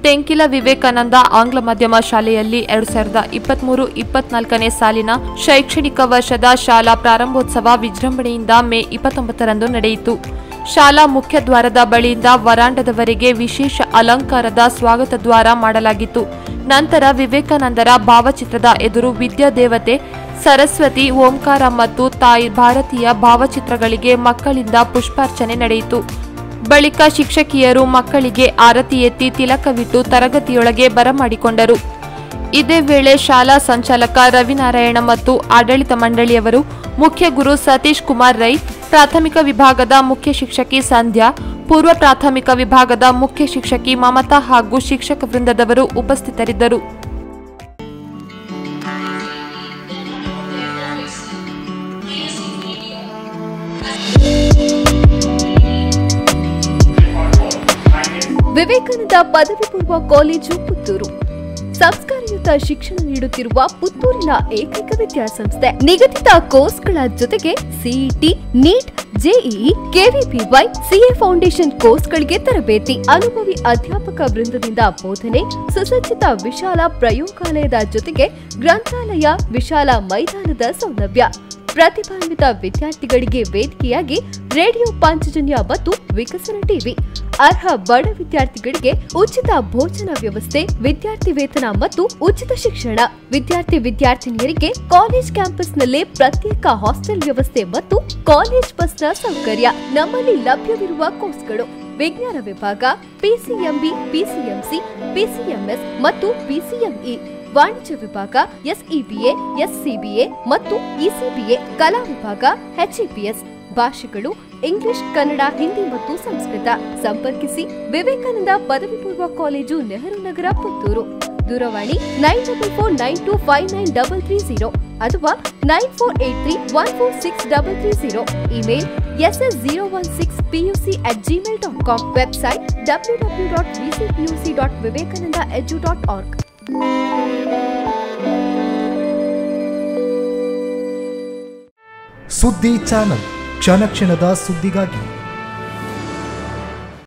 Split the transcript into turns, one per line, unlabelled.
ತೆಂಕಿಲ ವಿವೇಕಾನಂದ ಆಂಗ್ಲ ಮಾಧ್ಯಮ ಶಾಲೆಯಲ್ಲಿ ಎರಡು ಸಾವಿರದ ಇಪ್ಪತ್ಮೂರು ಇಪ್ಪತ್ನಾಲ್ಕನೇ ಸಾಲಿನ ಶೈಕ್ಷಣಿಕ ವರ್ಷದ ಶಾಲಾ ಪ್ರಾರಂಭೋತ್ಸವ ವಿಜೃಂಭಣೆಯಿಂದ ಮೇ ಇಪ್ಪತ್ತೊಂಬತ್ತರಂದು ನಡೆಯಿತು ಶಾಲಾ ಮುಖ್ಯ ದ್ವಾರದ ಬಳಿಯಿಂದ ವರಾಂಡದವರೆಗೆ ವಿಶೇಷ ಅಲಂಕಾರದ ಸ್ವಾಗತ ದ್ವಾರ ಮಾಡಲಾಗಿತ್ತು ನಂತರ ವಿವೇಕಾನಂದರ ಭಾವಚಿತ್ರದ ಎದುರು ವಿದ್ಯಾದೇವತೆ ಸರಸ್ವತಿ ಓಂಕಾರ ಮತ್ತು ತಾಯಿ ಭಾರತೀಯ ಭಾವಚಿತ್ರಗಳಿಗೆ ಮಕ್ಕಳಿಂದ ಪುಷ್ಪಾರ್ಚನೆ ನಡೆಯಿತು ಬಳಿಕ ಶಿಕ್ಷಕಿಯರು ಮಕ್ಕಳಿಗೆ ಆರತಿ ಎತ್ತಿ ತಿಲಕವಿಟ್ಟು ತರಗತಿಯೊಳಗೆ ಬರಮಾಡಿಕೊಂಡರು ಇದೇ ವೇಳೆ ಶಾಲಾ ಸಂಚಾಲಕ ರವಿನಾರಾಯಣ ಮತ್ತು ಆಡಳಿತ ಮಂಡಳಿಯವರು ಮುಖ್ಯ ಗುರು ಸತೀಶ್ ಕುಮಾರ್ ರೈ ಪ್ರಾಥಮಿಕ ವಿಭಾಗದ ಮುಖ್ಯ ಶಿಕ್ಷಕಿ ಸಂಧ್ಯಾ ಪೂರ್ವ ಪ್ರಾಥಮಿಕ ವಿಭಾಗದ ಮುಖ್ಯ ಶಿಕ್ಷಕಿ ಮಮತಾ ಹಾಗೂ ಶಿಕ್ಷಕ ವೃಂದದವರು ಉಪಸ್ಥಿತರಿದ್ದರು
ವಿವೇಕಾನಂದ ಪದವಿ ಪೂರ್ವ ಕಾಲೇಜು ಪುತ್ತೂರು ಸಂಸ್ಕಾರಯುತ ಶಿಕ್ಷಣ ನೀಡುತ್ತಿರುವ ಪುತ್ತೂರಿನ ಏಕೈಕ ವಿದ್ಯಾಸಂಸ್ಥೆ ನಿಗದಿತ ಕೋರ್ಸ್ಗಳ ಜೊತೆಗೆ CET NEET JEE KVPY CA foundation ಕೋರ್ಸ್ಗಳಿಗೆ ತರಬೇತಿ ಅನುಭವಿ ಅಧ್ಯಾಪಕ ವೃಂದದಿಂದ ಬೋಧನೆ ಸುಸಜ್ಜಿತ ವಿಶಾಲ ಪ್ರಯೋಗಾಲಯದ ಜೊತೆಗೆ ಗ್ರಂಥಾಲಯ ವಿಶಾಲ ಮೈದಾನದ ಸೌಲಭ್ಯ ಪ್ರತಿಭಾನ್ವಿತ ವಿದ್ಯಾರ್ಥಿಗಳಿಗೆ ವೇದಿಕೆಯಾಗಿ ರೇಡಿಯೋ ಪಾಂಚಜನ್ಯ ಮತ್ತು ವಿಕಸನ ಟಿವಿ ಅರ್ಹ ಬಡ ವಿದ್ಯಾರ್ಥಿಗಳಿಗೆ ಉಚಿತ ಭೋಜನ ವ್ಯವಸ್ಥೆ ವಿದ್ಯಾರ್ಥಿ ವೇತನ ಮತ್ತು ಉಚಿತ ಶಿಕ್ಷಣ ವಿದ್ಯಾರ್ಥಿ ವಿದ್ಯಾರ್ಥಿನಿಯರಿಗೆ ಕಾಲೇಜ್ ಕ್ಯಾಂಪಸ್ನಲ್ಲೇ ಪ್ರತ್ಯೇಕ ಹಾಸ್ಟೆಲ್ ವ್ಯವಸ್ಥೆ ಮತ್ತು ಕಾಲೇಜ್ ಬಸ್ನ ಸೌಕರ್ಯ ನಮ್ಮಲ್ಲಿ ಲಭ್ಯವಿರುವ ಕೋರ್ಸ್ಗಳು ವಿಜ್ಞಾನ ವಿಭಾಗ ಪಿಸಿಎಂಬಿ ಪಿಸಿಎಂಸಿ ಪಿಸಿಎಂಎಸ್ ಮತ್ತು ಪಿಸಿಎಂಇ ವಾಣಿಜ್ಯ ವಿಭಾಗ ಎಸ್ಇಬಿಎ ಎಸ್ಸಿಬಿಎ ಮತ್ತು ಇಸಿಬಿಎ ಕಲಾ ವಿಭಾಗ ಎಚ್ಇಪಿಎಸ್ ಭಾಷೆಗಳು ಇಂಗ್ಲಿಷ್ ಕನ್ನಡ ಹಿಂದಿ ಮತ್ತು ಸಂಸ್ಕೃತ ಸಂಪರ್ಕಿಸಿ ವಿವೇಕಾನಂದ ಪದವಿ ಪೂರ್ವ ಕಾಲೇಜು ನೆಹರು ನಗರ ಪುತ್ತೂರು ದೂರವಾಣಿ nine double four nine two five nine double three zero ಅಥವಾ nine four eight three one four six double three zero email S S zero one six PUC at Gmail dot com website W W dot VC PUC dot Vivekananda edu dot org
ಸುದ್ದಿ channel ಕ್ಷಣ ಕ್ಷಣದ ಸುದ್ದಿಗಾಗಿ